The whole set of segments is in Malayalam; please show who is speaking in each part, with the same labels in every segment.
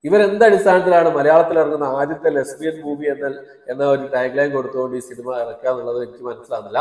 Speaker 1: ഇവർ എന്ത് അടിസ്ഥാനത്തിലാണ് മലയാളത്തിൽ ഇറങ്ങുന്ന ആദ്യത്തെ ലെസ്ബിയൻ മൂവി എന്ന എന്ന ഒരു ടാഗ് ലൈൻ കൊടുത്തുകൊണ്ട് ഈ സിനിമ ഇറക്കുക എന്നുള്ളത് എനിക്ക് മനസ്സിലാകുന്നില്ല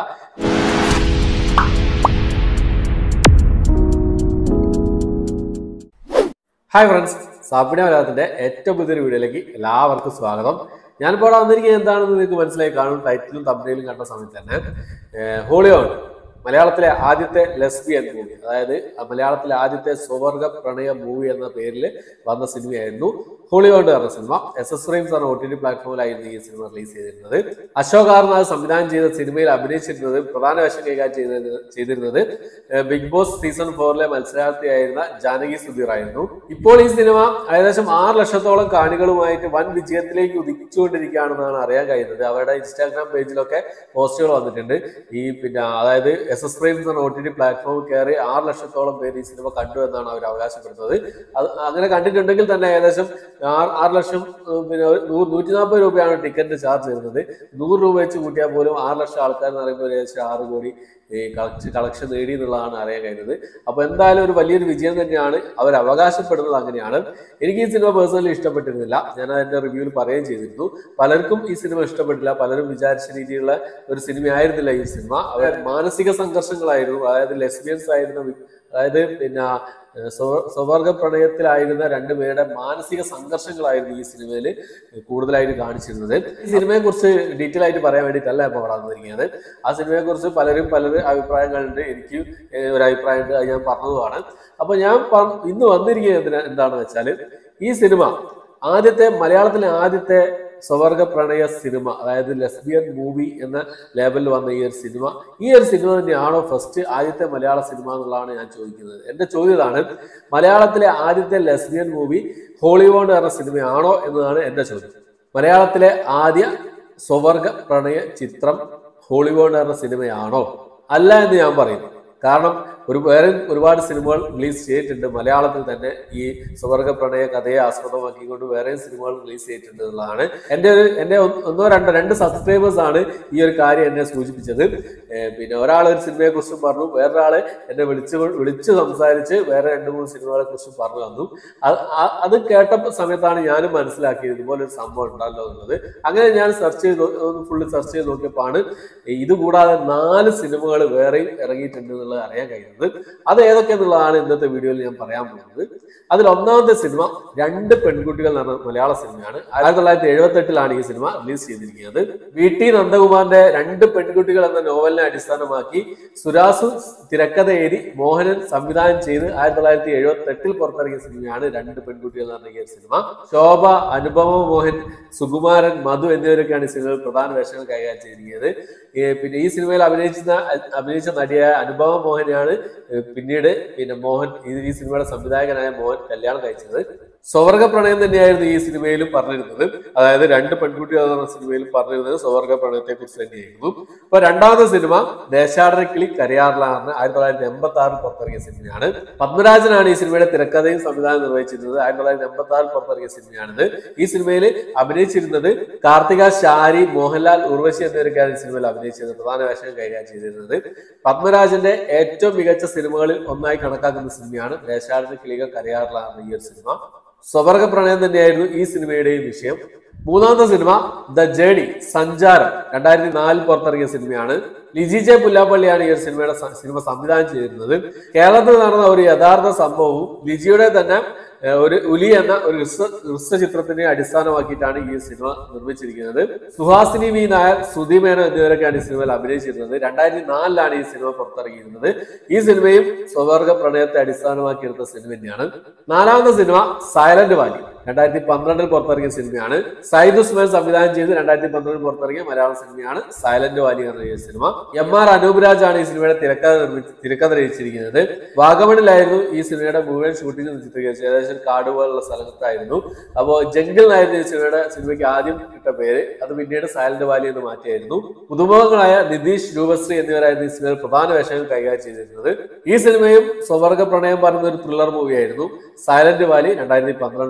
Speaker 1: ഹായ് ഫ്രണ്ട്സ് സാപ്പിണ മലയാളത്തിന്റെ ഏറ്റവും പുതിയൊരു വീഡിയോയിലേക്ക് എല്ലാവർക്കും സ്വാഗതം ഞാനിപ്പോൾ ഇവിടെ വന്നിരിക്കുന്നത് എന്താണെന്ന് നിങ്ങൾക്ക് മനസ്സിലായി കാണും ടൈറ്റിലും തമ്മിലും കണ്ട സമയത്ത് തന്നെ ഹോളിയോൺ മലയാളത്തിലെ ആദ്യത്തെ ലെസ്ബിയൻ മൂവി അതായത് മലയാളത്തിലെ ആദ്യത്തെ സ്വവർഗ പ്രണയ മൂവി എന്ന പേരിൽ വന്ന സിനിമയായിരുന്നു ഹോളിയോണ്ട് പറഞ്ഞ സിനിമ എസ് എസ് ഫ്രെയിംസ് എന്ന ഒ ടി ടി പ്ലാറ്റ്ഫോമിലായിരുന്നു ഈ സിനിമ റിലീസ് ചെയ്തിരുന്നത് അശോക് ആർനാഥ് സംവിധാനം ചെയ്ത സിനിമയിൽ അഭിനയിച്ചിരുന്നത് പ്രധാന വേഷം കൈകാര്യം ചെയ്തിരുന്നത് ചെയ്തിരുന്നത് ഏഹ് ബിഗ് ബോസ് സീസൺ ഫോറിലെ മത്സരാർത്ഥിയായിരുന്ന ജാനകി സുധീർ ആയിരുന്നു ഇപ്പോൾ ഈ സിനിമ ഏകദേശം ആറ് ലക്ഷത്തോളം കാണികളുമായിട്ട് വൻ വിജയത്തിലേക്ക് ഉദിച്ചുകൊണ്ടിരിക്കുകയാണെന്നാണ് അറിയാൻ കഴിയുന്നത് അവരുടെ ഇൻസ്റ്റാഗ്രാം പേജിലൊക്കെ പോസ്റ്റുകൾ വന്നിട്ടുണ്ട് ഈ പിന്നെ അതായത് എസ് എസ് പ്രൈംസ് എന്ന ഒ ടി ടി പ്ലാറ്റ്ഫോമിൽ കയറി ആറ് ലക്ഷത്തോളം പേര് ഈ സിനിമ കണ്ടു എന്നാണ് അവർ അവകാശപ്പെടുന്നത് അത് അങ്ങനെ കണ്ടിട്ടുണ്ടെങ്കിൽ തന്നെ ഏകദേശം ആറ് ആറ് ലക്ഷം ഏഹ് പിന്നെ ഒരു നൂറ് നൂറ്റി നാൽപ്പത് രൂപയാണ് ടിക്കറ്റ് ചാർജ് ചെയ്യുന്നത് നൂറ് രൂപ വെച്ച് കൂട്ടിയാൽ പോലും ആറ് ലക്ഷം ആൾക്കാർ എന്ന് പറയുമ്പോൾ ഏകദേശം ആറ് കോടി ഈ കളക്ഷൻ കളക്ഷൻ നേടി എന്നുള്ളതാണ് അറിയാൻ കഴിയുന്നത് അപ്പൊ എന്തായാലും ഒരു വലിയൊരു വിജയം തന്നെയാണ് അവർ അവകാശപ്പെടുന്നത് അങ്ങനെയാണ് എനിക്ക് ഈ സിനിമ പേഴ്സണലി ഇഷ്ടപ്പെട്ടിരുന്നില്ല ഞാൻ അതിന്റെ റിവ്യൂവിൽ പറയുകയും ചെയ്തിരുന്നു പലർക്കും ഈ സിനിമ ഇഷ്ടപ്പെട്ടില്ല പലരും വിചാരിച്ച രീതിയിലുള്ള ഒരു സിനിമ ആയിരുന്നില്ല ഈ സിനിമ അവർ മാനസിക സംഘർഷങ്ങളായിരുന്നു അതായത് ലെസ്ബിയൻസ് ആയിരുന്ന വി- അതായത് പിന്നെ ഏഹ് സ്വ- സ്വവർഗ പ്രണയത്തിലായിരുന്ന രണ്ടുപേരുടെ മാനസിക സംഘർഷങ്ങളായിരുന്നു ഈ സിനിമയിൽ കൂടുതലായിട്ട് കാണിച്ചിരുന്നത് ഈ സിനിമയെ കുറിച്ച് ഡീറ്റെയിൽ ആയിട്ട് പറയാൻ വേണ്ടിയിട്ടല്ല ഇപ്പോൾ അവിടെ വന്നിരിക്കുന്നത് ആ സിനിമയെ കുറിച്ച് പലരും പലരും അഭിപ്രായങ്ങളുണ്ട് എനിക്ക് ഏഹ് ഒരു അഭിപ്രായമുണ്ട് അത് ഞാൻ പറഞ്ഞതുമാണ് അപ്പൊ ഞാൻ പറ- ഇന്ന് വന്നിരിക്കുന്നത് എന്തിനാ- എന്താണെന്ന് വെച്ചാൽ ഈ സിനിമ ആദ്യത്തെ മലയാളത്തിലെ ആദ്യത്തെ സ്വവർഗ പ്രണയ സിനിമ അതായത് ലെസ്ബിയൻ മൂവി എന്ന ലേബലിൽ വന്ന ഈ ഒരു സിനിമ ഈ ഒരു സിനിമ തന്നെയാണോ ഫസ്റ്റ് ആദ്യത്തെ മലയാള സിനിമ എന്നുള്ളതാണ് ഞാൻ ചോദിക്കുന്നത് എന്റെ ചോദ്യം ഇതാണ് മലയാളത്തിലെ ആദ്യത്തെ ലെസ്ബിയൻ മൂവി ഹോളിവുഡ് എന്ന സിനിമയാണോ എന്നതാണ് എന്റെ ചോദ്യം മലയാളത്തിലെ ആദ്യ സ്വവർഗ പ്രണയ ചിത്രം ഹോളിവുഡ് എന്ന സിനിമയാണോ അല്ല എന്ന് ഞാൻ പറയുന്നു കാരണം ഒരു വേറെ ഒരുപാട് സിനിമകൾ റിലീസ് ചെയ്തിട്ടുണ്ട് മലയാളത്തിൽ തന്നെ ഈ സ്വവർഗ പ്രണയ കഥയെ ആസ്പദമാക്കിക്കൊണ്ട് വേറെ സിനിമകൾ റിലീസ് ചെയ്തിട്ടുണ്ട് എന്നുള്ളതാണ് എൻ്റെ ഒരു എൻ്റെ ഒന്ന് ഒന്നോ രണ്ടോ രണ്ട് സബ്സ്ക്രൈബേഴ്സ് ആണ് ഈ ഒരു കാര്യം എന്നെ സൂചിപ്പിച്ചത് ഏർ പിന്നെ ഒരാൾ ഒരു സിനിമയെ കുറിച്ചും പറഞ്ഞു വേറൊരാള് എന്നെ വിളിച്ച് വിളിച്ച് സംസാരിച്ച് വേറെ രണ്ട് മൂന്ന് സിനിമകളെ കുറിച്ചും പറഞ്ഞു തന്നു അത് ആ- അത് കേട്ട സമയത്താണ് ഞാനും മനസ്സിലാക്കിയത് ഇതുപോലെ ഒരു സംഭവം ഉണ്ടല്ലോ എന്നുള്ളത് അങ്ങനെ ഞാൻ സെർച്ച് ചെയ്ത് ഫുള്ള് സെർച്ച് ചെയ്ത് നോക്കിയപ്പോഴാണ് ഇത് കൂടാതെ നാല് സിനിമകൾ വേറെയും ഇറങ്ങിയിട്ടുണ്ട് എന്നുള്ളത് അറിയാൻ കഴിയുന്നത് അത് ഏതൊക്കെ എന്നുള്ളതാണ് ഇന്നത്തെ വീഡിയോയിൽ ഞാൻ പറയാൻ പോകുന്നത് അതിൽ ഒന്നാമത്തെ സിനിമ രണ്ട് പെൺകുട്ടികൾ എന്ന് പറഞ്ഞ മലയാള സിനിമയാണ് ആയിരത്തി തൊള്ളായിരത്തി എഴുപത്തി എട്ടിലാണ് ഈ സിനിമ റിലീസ് ചെയ്തിരിക്കുന്നത് വി ടി നന്ദകുമാറിന്റെ രണ്ട് പെൺകുട്ടികൾ എന്ന നോവലിനെ അടിസ്ഥാനമാക്കി സുരാസു തിരക്കഥ എഴുതി മോഹനൻ സംവിധാനം ചെയ്ത് ആയിരത്തി തൊള്ളായിരത്തി എഴുപത്തി എട്ടിൽ പുറത്തിറങ്ങിയ സിനിമയാണ് രണ്ട് പെൺകുട്ടികൾ എന്ന് പറഞ്ഞ ഈ ഒരു സിനിമ ശോഭ അനുപമ മോഹൻ സുകുമാരൻ മധു എന്നിവരൊക്കെയാണ് ഈ സിനിമയിൽ പ്രധാന വേഷങ്ങൾ കൈകാര്യം ചെയ്തിരിക്കുന്നത് ഏ, പിന്നെ ഈ സിനിമയിൽ അഭിനയിച്ച അഭിനയിച്ച നടിയായ അനുപമ മോഹനെയാണ് ഏ, പിന്നീട് പിന്നെ മോഹൻ ഈ ഈ സിനിമയുടെ സംവിധായകനായ മോഹൻ കല്യാണം കഴിച്ചത് സ്വവർഗ പ്രണയം തന്നെയായിരുന്നു ഈ സിനിമയിലും പറഞ്ഞിരുന്നത് അതായത് രണ്ട് പെൺകുട്ടികൾ എന്ന സിനിമയിലും പറഞ്ഞിരുന്നത് സ്വവർഗ പ്രണയത്തെ കുറിച്ച് തന്നെയായിരുന്നു ഇപ്പൊ രണ്ടാമത്തെ സിനിമ ദേശാടനക്കിളി കരയാറിലാണ് ആയിരത്തി തൊള്ളായിരത്തി എൺപത്തി ആറിൽ പുറത്തിറങ്ങിയ സിനിമയാണ് പത്മരാജനാണ് ഈ സിനിമയുടെ തിരക്കഥയും സംവിധാനം നിർവഹിച്ചിരുന്നത് ആയിരത്തി തൊള്ളായിരത്തി എൺപത്തി ആറിൽ പുറത്തിറങ്ങിയ സിനിമയാണിത് ഈ സിനിമയിൽ അഭിനയിച്ചിരുന്നത് കാർത്തിക ഷാരി മോഹൻലാൽ ഉർവശി എന്നിവരൊക്കെയാണ് ഈ സിനിമയിൽ അഭിനയിച്ചത് പ്രധാന വേഷം കൈകാര്യം ചെയ്തിരുന്നത് പത്മരാജന്റെ ഏറ്റവും മികച്ച സിനിമകളിൽ ഒന്നായി കണക്കാക്കുന്ന സിനിമയാണ് ദേശാടന കിളികൾ കരയാറിലാണ് ഈ ഒരു സിനിമ സ്വവർഗ പ്രണയം തന്നെയായിരുന്നു ഈ സിനിമയുടെയും വിഷയം മൂന്നാമത്തെ സിനിമ ദ ജേണി സഞ്ചാരം രണ്ടായിരത്തി നാലിൽ പുറത്തിറങ്ങിയ സിനിമയാണ് ലിജി ജെ പുല്ലാപ്പള്ളിയാണ് ഈ ഒരു സിനിമയുടെ സ- സിനിമ സംവിധാനം ചെയ്തിരുന്നത് കേരളത്തിൽ നടന്ന ഒരു യഥാർത്ഥ സംഭവവും ലിജിയുടെ തന്നെ ഏഹ്, ഒരു ഉലി എന്ന ഒരു ഹ്രസ്വ ഹ്രസ്വ ചിത്രത്തിനെ അടിസ്ഥാനമാക്കിയിട്ടാണ് ഈ സിനിമ നിർമ്മിച്ചിരിക്കുന്നത് സുഹാസിനി വി നായർ ശ്രുതി മേനോ എന്നിവരൊക്കെയാണ് ഈ സിനിമയിൽ അഭിനയിച്ചിരുന്നത് രണ്ടായിരത്തി നാലിലാണ് ഈ സിനിമ പുറത്തിറങ്ങിയിരുന്നത് ഈ സിനിമയും സ്വവർഗ പ്രണയത്തെ അടിസ്ഥാനമാക്കിയെടുത്ത സിനിമ തന്നെയാണ് നാലാമത്തെ സിനിമ സൈലന്റ് വാലി രണ്ടായിരത്തി പന്ത്രണ്ടിൽ പുറത്തിറങ്ങിയ സിനിമയാണ് സൈദ് ഉസ്മാൻ സംവിധാനം ചെയ്ത് രണ്ടായിരത്തി പന്ത്രണ്ടിൽ പുറത്തിറങ്ങിയ മലയാള സിനിമയാണ് സൈലന്റ് വാലി എന്ന ഈ സിനിമ എം ആർ അനൂപ് ആണ് ഈ സിനിമയുടെ തിരക്കഥ നിർമ്മിച്ച് തിരക്കഥ രചിച്ചിരിക്കുന്നത് വാഗമണിലായിരുന്നു ഈ സിനിമയുടെ മുഴുവൻ ഷൂട്ടിംഗ് ചിത്രീകരിച്ചത് ഏകദേശം കാട് പോലുള്ള സ്ഥലത്തായിരുന്നു അപ്പോൾ ജംഗിൾ എന്നായിരുന്നു ഈ സിനിമയുടെ സിനിമയ്ക്ക് ആദ്യം ഇട്ട പേര് അത് പിന്നീട് സൈലന്റ് വാലി എന്ന് മാറ്റിയായിരുന്നു പുതുമുഖങ്ങളായ നിതീഷ് രൂപശ്രീ എന്നിവരായിരുന്നു ഈ സിനിമയിൽ പ്രധാന വേഷങ്ങൾ കൈകാര്യം ചെയ്തിരുന്നത് ഈ സിനിമയും സ്വവർഗ പ്രണയം പറയുന്ന ഒരു ത്രില്ലർ മൂവിയായിരുന്നു സൈലന്റ് വാലി രണ്ടായിരത്തി പന്ത്രണ്ടിൽ ഇറങ്ങിയ സിനിമ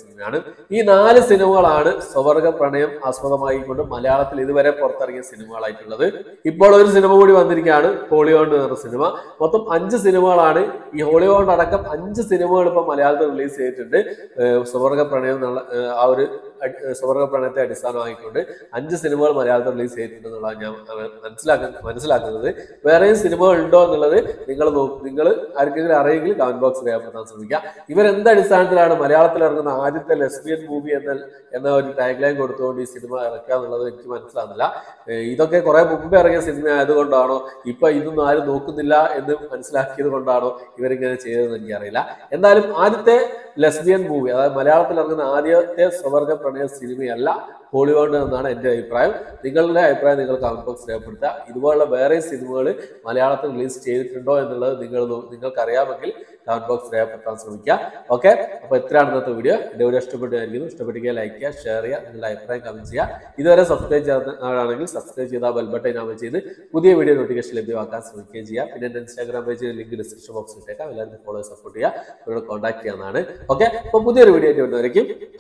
Speaker 1: സിനിമയാണ് ഈ നാല് സിനിമകളാണ് സ്വവർഗ പ്രണയം ആസ്പദമായിക്കൊണ്ട് മലയാളത്തിൽ ഇതുവരെ പുറത്തിറങ്ങിയ സിനിമകളായിട്ടുള്ളത് ഇപ്പോൾ ഒരു സിനിമ കൂടി വന്നിരിക്കുകയാണ് ഹോളിവുഡ് എന്ന് പറഞ്ഞ സിനിമ മൊത്തം അഞ്ച് സിനിമകളാണ് ഈ ഹോളിവുഡ് അടക്കം അഞ്ച് സിനിമകൾ ഇപ്പൊ മലയാളത്തിൽ റിലീസ് ചെയ്തിട്ടുണ്ട് ഏഹ് സ്വവർഗ പ്രണയം എന്നുള്ള ഏഹ് ആ ഒരു അടി- ഏഹ് സ്വവർഗ പ്രണയത്തെ അടിസ്ഥാനമാക്കിക്കൊണ്ട് അഞ്ച് സിനിമകൾ മലയാളത്തിൽ റിലീസ് ചെയ്തിട്ടുണ്ട് എന്നുള്ളതാണ് ഞാൻ മനസ്സിലാക്കുന്ന മനസ്സിലാക്കുന്നത് വേറെയും സിനിമകൾ ഉണ്ടോ എന്നുള്ളത് നിങ്ങൾ നിങ്ങൾ ആർക്കെങ്കിലും അറിയെങ്കിൽ കമന്റ് ബോക്സിൽ രേഖപ്പെടുത്താൻ ശ്രമിക്കുക ഇവരെന്ത് അടിസ്ഥാനത്തിലാണ് മലയാളത്തിൽ ഇറങ്ങുന്ന ആദ്യത്തെ ലെസ്ബിയൻ മൂവി എന്ന എന്ന ഒരു ടാഗ് ലൈൻ കൊടുത്തുകൊണ്ട് ഈ സിനിമ ഇറക്കുക എന്നുള്ളത് എനിക്ക് മനസ്സിലാകുന്നില്ല ഏഹ് ഇതൊക്കെ കുറെ മുമ്പ് ഇറങ്ങിയ സിനിമ ആയതുകൊണ്ടാണോ ഇപ്പൊ ഇതൊന്നും ആരും നോക്കുന്നില്ല എന്ന് മനസ്സിലാക്കിയത് കൊണ്ടാണോ ഇവരിങ്ങനെ ചെയ്തതെന്ന് എനിക്കറിയില്ല എന്തായാലും ആദ്യത്തെ ലെസ്ബിയൻ മൂവി അതായത് മലയാളത്തിൽ ഇറങ്ങുന്ന ആദ്യത്തെ സ്വവർഗ പ്രണയ സിനിമയല്ല ഹോളിവുഡ് എന്നാണ് എൻ്റെ അഭിപ്രായം നിങ്ങളുടെ അഭിപ്രായം നിങ്ങൾ കമന്റ് ബോക്സ് രേഖപ്പെടുത്തുക ഇതുപോലുള്ള വേറെ സിനിമകൾ മലയാളത്തിൽ റിലീസ് ചെയ്തിട്ടുണ്ടോ എന്നുള്ളത് നിങ്ങൾ നോ- നിങ്ങൾക്ക് അറിയാമെങ്കിൽ കമന്റ് ബോക്സ് രേഖപ്പെടുത്താൻ ശ്രമിക്കുക ഓക്കെ അപ്പോൾ ഇത്രയാണ് ഇന്നത്തെ വീഡിയോ എൻ്റെ വീഡിയോ ഇഷ്ടപ്പെട്ടായിരിക്കുന്നു ഇഷ്ടപ്പെട്ടെങ്കിൽ ലൈക്ക് ചെയ്യുക ഷെയർ ചെയ്യുക നിങ്ങളുടെ അഭിപ്രായം കമന്റ് ചെയ്യുക ഇതുവരെ സബ്സ്ക്രൈബ് ചെയ്യാനാണെങ്കിൽ സബ്സ്ക്രൈബ് ചെയ്താൽ ബെൽ ബട്ടൺ ഇനാമൽ ചെയ്ത് പുതിയ വീഡിയോ നോട്ടിഫിക്കേഷൻ ലഭ്യമാക്കാൻ ശ്രമിക്കുകയും ചെയ്യുക പിന്നെ എൻ്റെ ഇൻസ്റ്റാഗ്രാം പേജ് ലിങ്ക് ഡിസ്ക്രിപ്ഷൻ ബോക്സിൽ ഇട്ടേക്കാം എല്ലാവരും ഫോളോ സപ്പോർട്ട് ചെയ്യുക അവരോട് കോൺടാക്ട് ചെയ്യാവുന്നതാണ് ഓക്കെ അപ്പോൾ പുതിയൊരു വീഡിയോ ആയിട്ട് വരുന്നവരേക്കും